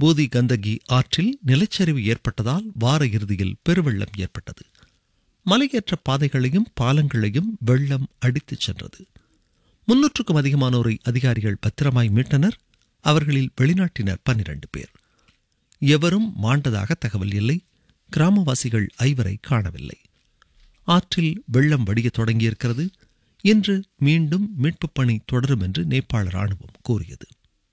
பூதி கந்தகி ஆற்றில் நிலச்சரிவு ஏற்பட்டதால் வார இறுதியில் பெருவெள்ளம் ஏற்பட்டது மலையேற்ற பாதைகளையும் பாலங்களையும் வெள்ளம் அடித்துச் சென்றது முன்னூற்றுக்கும் அதிகமானோரை அதிகாரிகள் பத்திரமாய் மீட்டனர் அவர்களில் வெளிநாட்டினர் பன்னிரண்டு பேர் எவரும் மாண்டதாக தகவல் இல்லை கிராமவாசிகள் ஐவரை காணவில்லை ஆற்றில் வெள்ளம் வடியத் தொடங்கியிருக்கிறது இன்று மீண்டும் மீட்புப் பணி தொடரும் என்று நேபாள ராணுவம் கூறியது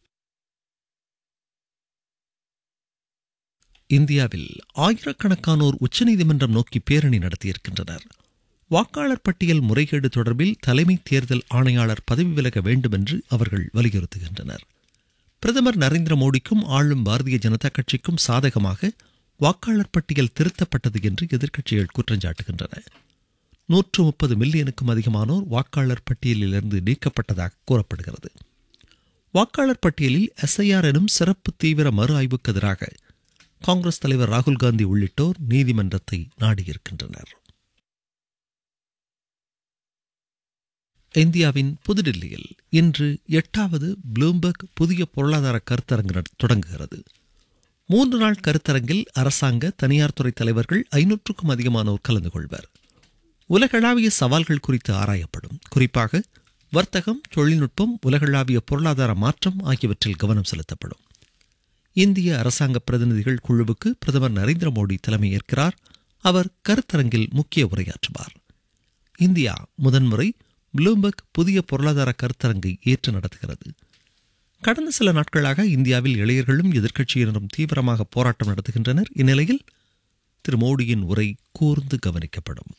இந்தியாவில் ஆயிரக்கணக்கானோர் உச்சநீதிமன்றம் நோக்கி பேரணி நடத்தியிருக்கின்றனர் வாக்காளர் பட்டியல் முறைகேடு தொடர்பில் தலைமை தேர்தல் ஆணையாளர் பதவி விலக வேண்டும் என்று அவர்கள் வலியுறுத்துகின்றனர் பிரதமர் நரேந்திர மோடிக்கும் ஆளும் பாரதிய ஜனதா கட்சிக்கும் சாதகமாக வாக்காளர் பட்டியல் திருத்தப்பட்டது என்று எதிர்க்கட்சிகள் குற்றஞ்சாட்டுகின்றன நூற்று முப்பது மில்லியனுக்கும் அதிகமானோர் வாக்காளர் பட்டியலிலிருந்து நீக்கப்பட்டதாக கூறப்படுகிறது வாக்காளர் பட்டியலில் எஸ்ஐஆர் எனும் சிறப்பு தீவிர மறு ஆய்வுக்கு எதிராக காங்கிரஸ் தலைவர் ராகுல் காந்தி உள்ளிட்டோர் நீதிமன்றத்தை நாடியிருக்கின்றனர் இந்தியாவின் புதுடில்லியில் இன்று எட்டாவது ப்ளூம்பர்க் புதிய பொருளாதார கருத்தரங்கு தொடங்குகிறது மூன்று நாள் கருத்தரங்கில் அரசாங்க தனியார் துறை தலைவர்கள் ஐநூற்றுக்கும் அதிகமானோர் கலந்து கொள்வர் உலகளாவிய சவால்கள் குறித்து ஆராயப்படும் குறிப்பாக வர்த்தகம் தொழில்நுட்பம் உலகளாவிய பொருளாதார மாற்றம் ஆகியவற்றில் கவனம் செலுத்தப்படும் இந்திய அரசாங்க பிரதிநிதிகள் குழுவுக்கு பிரதமர் நரேந்திர மோடி தலைமையேற்கிறார் அவர் கருத்தரங்கில் முக்கிய உரையாற்றுவார் இந்தியா முதன்முறை ப்ளூம்பர்க் புதிய பொருளாதார கருத்தரங்கை ஏற்று நடத்துகிறது கடந்த சில நாட்களாக இந்தியாவில் இளைஞர்களும் எதிர்க்கட்சியினரும் தீவிரமாக போராட்டம் நடத்துகின்றனர் இந்நிலையில் திரு மோடியின் உரை கூர்ந்து கவனிக்கப்படும்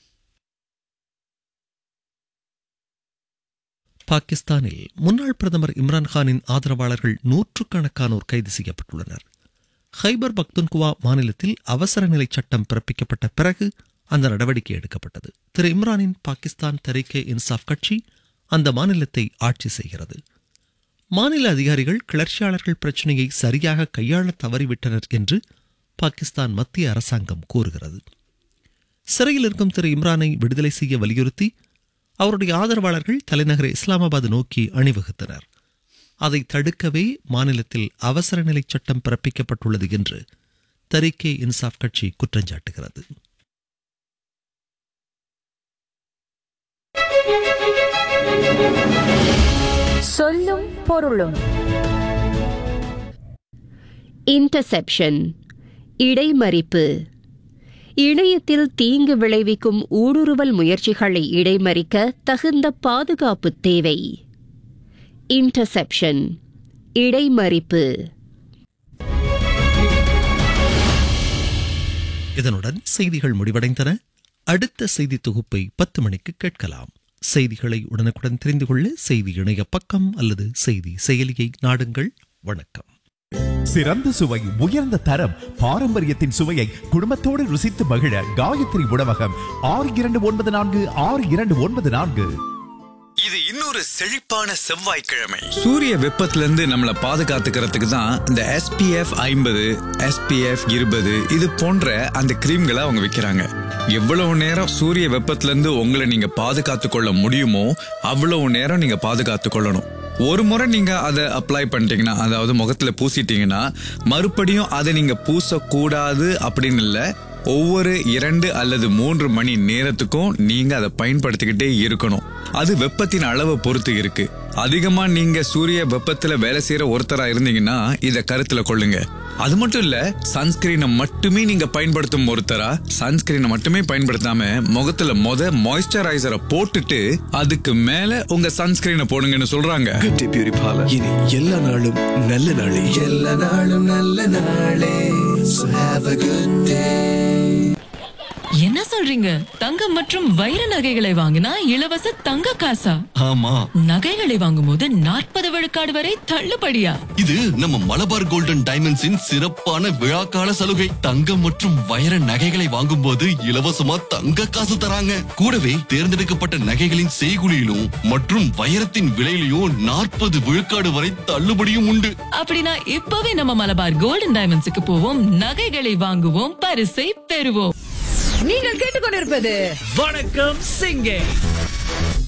பாகிஸ்தானில் முன்னாள் பிரதமர் இம்ரான்கானின் ஆதரவாளர்கள் நூற்றுக்கணக்கானோர் கைது செய்யப்பட்டுள்ளனர் ஹைபர் பக்துன்குவா மாநிலத்தில் அவசர நிலை சட்டம் பிறப்பிக்கப்பட்ட பிறகு அந்த நடவடிக்கை எடுக்கப்பட்டது திரு இம்ரானின் பாகிஸ்தான் தரிக்கே இன்சாப் கட்சி அந்த மாநிலத்தை ஆட்சி செய்கிறது மாநில அதிகாரிகள் கிளர்ச்சியாளர்கள் பிரச்சினையை சரியாக கையாள தவறிவிட்டனர் என்று பாகிஸ்தான் மத்திய அரசாங்கம் கூறுகிறது சிறையில் இருக்கும் திரு இம்ரானை விடுதலை செய்ய வலியுறுத்தி அவருடைய ஆதரவாளர்கள் தலைநகர் இஸ்லாமாபாத் நோக்கி அணிவகுத்தனர் அதை தடுக்கவே மாநிலத்தில் அவசர நிலை சட்டம் பிறப்பிக்கப்பட்டுள்ளது என்று தரிக்கே இன்சாப் கட்சி குற்றஞ்சாட்டுகிறது சொல்லும் பொருளும் இன்டர்செப்ஷன் இடைமறிப்பு இணையத்தில் தீங்கு விளைவிக்கும் ஊடுருவல் முயற்சிகளை இடைமறிக்க தகுந்த பாதுகாப்பு தேவை இன்டர்செப்ஷன் இடைமறிப்பு இதனுடன் செய்திகள் முடிவடைந்தன அடுத்த செய்தி தொகுப்பை பத்து மணிக்கு கேட்கலாம் செய்திகளை உடனுக்குடன் தெரிந்து கொள்ள செய்தி இணைய பக்கம் அல்லது செய்தி செயலியை நாடுங்கள் வணக்கம் சிறந்த சுவை உயர்ந்த தரம் பாரம்பரியத்தின் சுவையை குடும்பத்தோடு ருசித்து மகிழ காயத்ரி உணவகம் ஆறு இரண்டு ஒன்பது நான்கு ஆறு இரண்டு ஒன்பது நான்கு இது இன்னொரு செழிப்பான செவ்வாய்க்கிழமை சூரிய வெப்பத்துல இருந்து நம்மளை பாதுகாத்துக்கிறதுக்கு தான் இந்த எஸ்பிஎஃப் ஐம்பது எஸ்பிஎஃப் இருபது இது போன்ற அந்த கிரீம்களை அவங்க விற்கிறாங்க எவ்வளவு நேரம் சூரிய வெப்பத்துல இருந்து உங்களை நீங்க பாதுகாத்து கொள்ள முடியுமோ அவ்வளவு நேரம் நீங்க பாதுகாத்து கொள்ளணும் ஒரு முறை நீங்க அதை அப்ளை பண்ணிட்டீங்கன்னா அதாவது முகத்துல பூசிட்டீங்கன்னா மறுபடியும் அதை நீங்க பூசக்கூடாது அப்படின்னு இல்லை ஒவ்வொரு இரண்டு அல்லது மூன்று மணி நேரத்துக்கும் நீங்க அதை பயன்படுத்திக்கிட்டே இருக்கணும் அது வெப்பத்தின் அளவை பொறுத்து இருக்கு அதிகமா நீங்க சூரிய வெப்பத்துல வேலை செய்யற ஒருத்தரா இருந்தீங்கன்னா இத கருத்துல கொள்ளுங்க அது மட்டும் இல்ல சன்ஸ்கிரீனை மட்டுமே நீங்க பயன்படுத்தும் ஒருத்தரா சன்ஸ்கிரீனை மட்டுமே பயன்படுத்தாம முகத்துல மொத மாய்ஸ்சரைசரை போட்டுட்டு அதுக்கு மேல உங்க சன்ஸ்கிரீனை போடுங்கன்னு சொல்றாங்க குட்டி பியூரி பார்லர் இனி எல்லா நாளும் நல்ல நாளே எல்லா நாளும் நல்ல நாளே So have a good day. என்ன சொல்றீங்க தங்கம் மற்றும் வைர நகைகளை வாங்கினா இலவச தங்க காசா ஆமா நகைகளை வாங்கும்போது நாற்பது விழுக்காடு வரை தள்ளுபடியா இது நம்ம மலபார் கோல்டன் டைமண்ட்ஸின் சிறப்பான விழாக்கால சலுகை தங்கம் மற்றும் வைர நகைகளை வாங்கும்போது இலவசமா தங்க காசு தராங்க கூடவே தேர்ந்தெடுக்கப்பட்ட நகைகளின் செய்குலியிலும் மற்றும் வைரத்தின் விலையிலும் நாற்பது விழுக்காடு வரை தள்ளுபடியும் உண்டு அப்படின்னா இப்பவே நம்ம மலபார் கோல்டன் டைமண்ட்ஸுக்கு போவோம் நகைகளை வாங்குவோம் பரிசை பெறுவோம் நீங்கள் கேட்டுக்கொண்டிருப்பது வணக்கம் சிங்கே